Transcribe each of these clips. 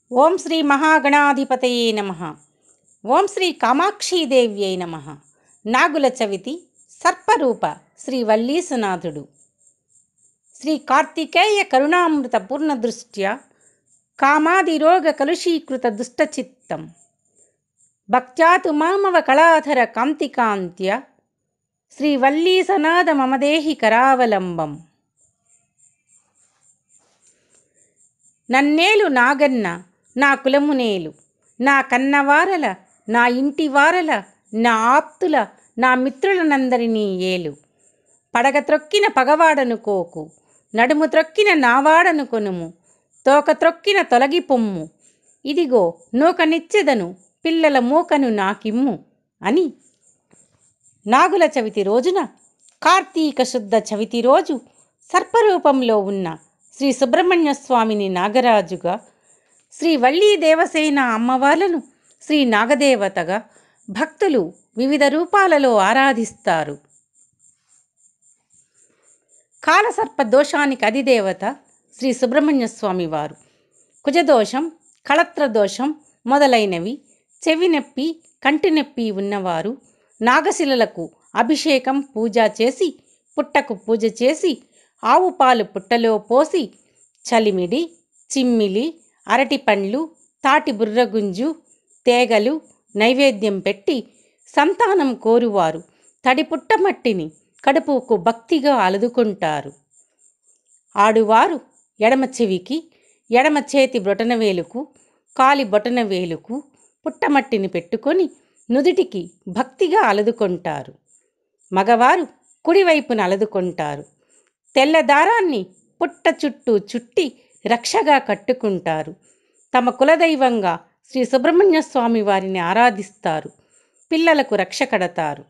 ఓం శ్రీ మహాగణాధిపతయే నమ ఓం శ్రీ కామాక్షీదేవ్యై నమ నాగుల చవితి సర్పరూప శ్రీ వల్లీసునాథుడు శ్రీ కార్తికేయ కరుణామృత పూర్ణ దృష్ట్యా కామాదిరోగ కలుషీకృత దుష్టచిత్తం భక్త్యాతు మామవ కళాధర కాంతికాంత్య శ్రీ వల్లీసనాథ మమదేహి కరావలంబం నన్నేలు నాగన్న నా కులమునేలు నా కన్నవారల నా ఇంటి వారల నా ఆప్తుల నా మిత్రులనందరినీ ఏలు పడగ త్రొక్కిన పగవాడను కోకు నడుము త్రొక్కిన నావాడను కొనుము తోక త్రొక్కిన తొలగి పొమ్ము ఇదిగో నూకనిచ్చెదను పిల్లల మూకను నాకిమ్ము అని నాగుల చవితి రోజున కార్తీక శుద్ధ చవితి రోజు సర్పరూపంలో ఉన్న శ్రీ సుబ్రహ్మణ్య స్వామిని నాగరాజుగా శ్రీ వల్లీ దేవసేన అమ్మవార్లను శ్రీ నాగదేవతగా భక్తులు వివిధ రూపాలలో ఆరాధిస్తారు కాలసర్ప దోషానికి అధిదేవత శ్రీ సుబ్రహ్మణ్య స్వామి వారు కుజదోషం కళత్ర దోషం మొదలైనవి చెవి నొప్పి కంటి నొప్పి ఉన్నవారు నాగశిలలకు అభిషేకం పూజ చేసి పుట్టకు పూజ చేసి ఆవు పాలు పుట్టలో పోసి చలిమిడి చిమ్మిలి అరటి పండ్లు తాటి బుర్రగుంజు తేగలు నైవేద్యం పెట్టి సంతానం కోరువారు తడి పుట్టమట్టిని కడుపుకు భక్తిగా అలుదుకుంటారు ఆడువారు ఎడమ చెవికి ఎడమ చేతి బొటనవేలుకు కాలి బొటనవేలుకు పుట్టమట్టిని పెట్టుకొని నుదుటికి భక్తిగా అలదుకుంటారు మగవారు కుడివైపున అలదుకుంటారు తెల్ల దారాన్ని పుట్ట చుట్టూ చుట్టి రక్షగా కట్టుకుంటారు తమ కులదైవంగా శ్రీ సుబ్రహ్మణ్య స్వామి వారిని ఆరాధిస్తారు పిల్లలకు రక్ష కడతారు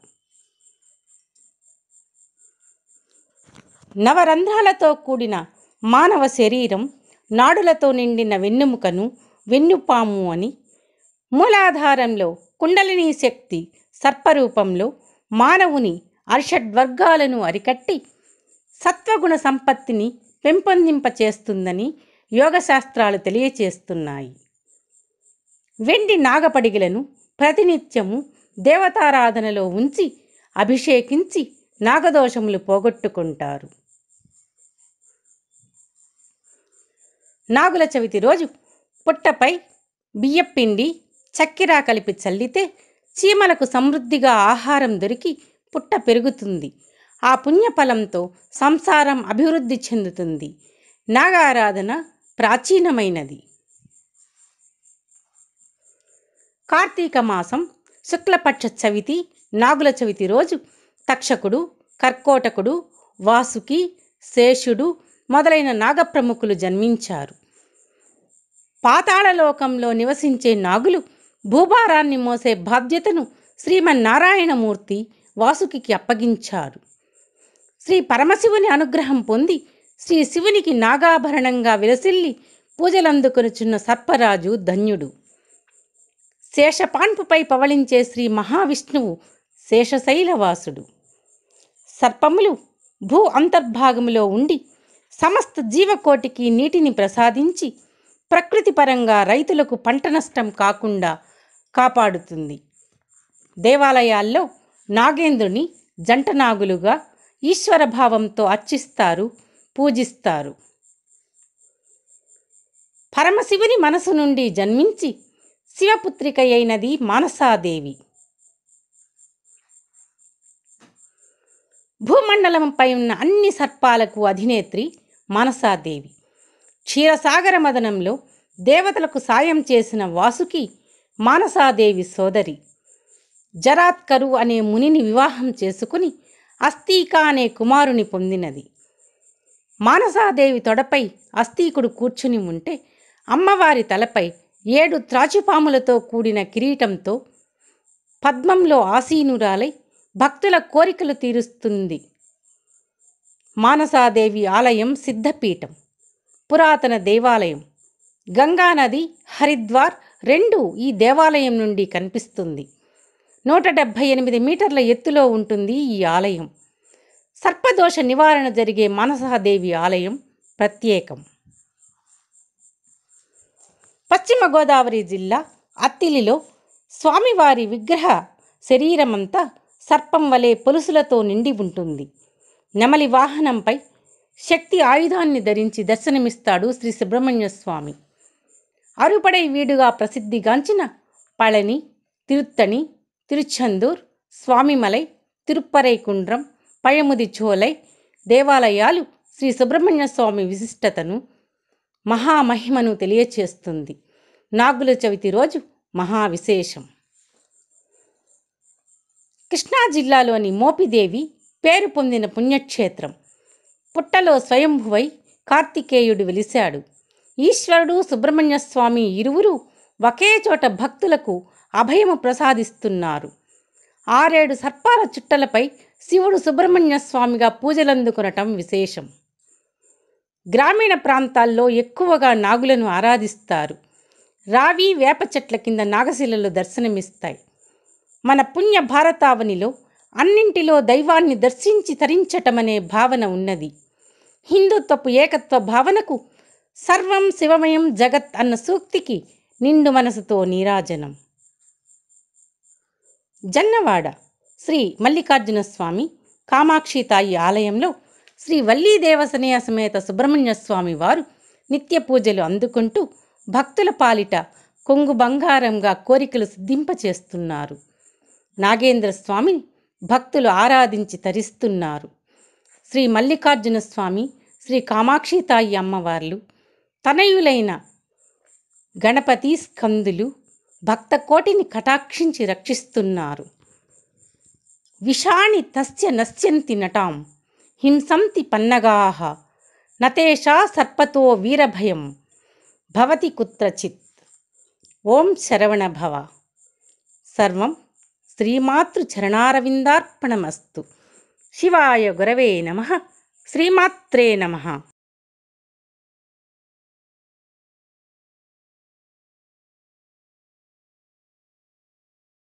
నవరంధ్రాలతో కూడిన మానవ శరీరం నాడులతో నిండిన వెన్నెముకను వెన్నుపాము అని మూలాధారంలో కుండలిని శక్తి సర్పరూపంలో మానవుని అర్షడ్వర్గాలను అరికట్టి సత్వగుణ సంపత్తిని పెంపొందింపచేస్తుందని యోగశాస్త్రాలు తెలియచేస్తున్నాయి వెండి నాగపడిగలను ప్రతినిత్యము దేవతారాధనలో ఉంచి అభిషేకించి నాగదోషములు పోగొట్టుకుంటారు నాగుల చవితి రోజు పుట్టపై బియ్యపిండి చక్కెర కలిపి చల్లితే చీమలకు సమృద్ధిగా ఆహారం దొరికి పుట్ట పెరుగుతుంది ఆ పుణ్యఫలంతో సంసారం అభివృద్ధి చెందుతుంది నాగారాధన ప్రాచీనమైనది కార్తీక మాసం శుక్లపక్ష చవితి నాగుల చవితి రోజు తక్షకుడు కర్కోటకుడు వాసుకి శేషుడు మొదలైన నాగప్రముఖులు జన్మించారు పాతాళలోకంలో నివసించే నాగులు భూభారాన్ని మోసే బాధ్యతను శ్రీమన్నారాయణమూర్తి వాసుకి అప్పగించారు శ్రీ పరమశివుని అనుగ్రహం పొంది శ్రీ శివునికి నాగాభరణంగా విలసిల్లి పూజలందుకొనుచున్న సర్పరాజు ధన్యుడు శేషపాన్పుపై పవళించే శ్రీ మహావిష్ణువు శేషశైలవాసుడు సర్పములు భూ అంతర్భాగములో ఉండి సమస్త జీవకోటికి నీటిని ప్రసాదించి ప్రకృతి పరంగా రైతులకు పంట నష్టం కాకుండా కాపాడుతుంది దేవాలయాల్లో నాగేంద్రుని జంట నాగులుగా ఈశ్వర భావంతో అర్చిస్తారు పూజిస్తారు పరమశివుని మనసు నుండి జన్మించి శివపుత్రిక అయినది మానసాదేవి భూమండలంపై ఉన్న అన్ని సర్పాలకు అధినేత్రి మానసాదేవి క్షీరసాగర మదనంలో దేవతలకు సాయం చేసిన వాసుకి మానసాదేవి సోదరి జరాత్కరు అనే మునిని వివాహం చేసుకుని అస్తీక అనే కుమారుని పొందినది మానసాదేవి తొడపై అస్తీకుడు కూర్చుని ఉంటే అమ్మవారి తలపై ఏడు త్రాచుపాములతో కూడిన కిరీటంతో పద్మంలో ఆసీనురాలై భక్తుల కోరికలు తీరుస్తుంది మానసాదేవి ఆలయం సిద్ధపీఠం పురాతన దేవాలయం గంగానది హరిద్వార్ రెండు ఈ దేవాలయం నుండి కనిపిస్తుంది నూట డెబ్భై ఎనిమిది మీటర్ల ఎత్తులో ఉంటుంది ఈ ఆలయం సర్పదోష నివారణ జరిగే మనసాదేవి ఆలయం ప్రత్యేకం పశ్చిమ గోదావరి జిల్లా అత్తిలిలో స్వామివారి విగ్రహ శరీరమంతా సర్పం వలె పొలుసులతో నిండి ఉంటుంది నెమలి వాహనంపై శక్తి ఆయుధాన్ని ధరించి దర్శనమిస్తాడు శ్రీ సుబ్రహ్మణ్య స్వామి అరుపడై వీడుగా ప్రసిద్ధిగాంచిన పళని తిరుత్తణి తిరుచందూర్ స్వామిమలై తిరుప్పరైకుండ్రం పయముది చోలై దేవాలయాలు శ్రీ సుబ్రహ్మణ్య స్వామి విశిష్టతను మహామహిమను తెలియచేస్తుంది నాగుల చవితి రోజు మహా విశేషం కృష్ణా జిల్లాలోని మోపిదేవి పేరు పొందిన పుణ్యక్షేత్రం పుట్టలో స్వయంభువై కార్తికేయుడు వెలిశాడు ఈశ్వరుడు సుబ్రహ్మణ్య స్వామి ఇరువురు ఒకే చోట భక్తులకు అభయము ప్రసాదిస్తున్నారు ఆరేడు సర్పాల చుట్టలపై శివుడు సుబ్రహ్మణ్య స్వామిగా పూజలందుకొనటం విశేషం గ్రామీణ ప్రాంతాల్లో ఎక్కువగా నాగులను ఆరాధిస్తారు రావి వేప చెట్ల కింద నాగశిలలు దర్శనమిస్తాయి మన పుణ్య భారతావనిలో అన్నింటిలో దైవాన్ని దర్శించి తరించటమనే భావన ఉన్నది హిందుత్వపు ఏకత్వ భావనకు సర్వం శివమయం జగత్ అన్న సూక్తికి నిండు మనసుతో నీరాజనం జన్నవాడ శ్రీ మల్లికార్జున స్వామి కామాక్షి తాయి ఆలయంలో శ్రీ వల్లీ దేవసనయ సమేత సుబ్రహ్మణ్య స్వామి వారు నిత్య పూజలు అందుకుంటూ భక్తుల పాలిట కొంగు బంగారంగా కోరికలు సిద్ధింపచేస్తున్నారు నాగేంద్ర స్వామిని భక్తులు ఆరాధించి తరిస్తున్నారు శ్రీ మల్లికార్జున స్వామి శ్రీ కామాక్షి తాయి అమ్మవార్లు తనయులైన గణపతి స్కందులు భక్త కోటిని కటాక్షించి రక్షిస్తున్నారు విషాణి తస్య నశ్యంతి నటాం హింసంతి పన్నగాహ నతేషా సర్పతో వీరభయం భవతి కుత్రచిత్ ఓం శరవణ భవ సర్వం శ్రీమాతృ చరణారవిందార్పణమస్తు శివాయ గురవే నమ శ్రీమాత్రే నమ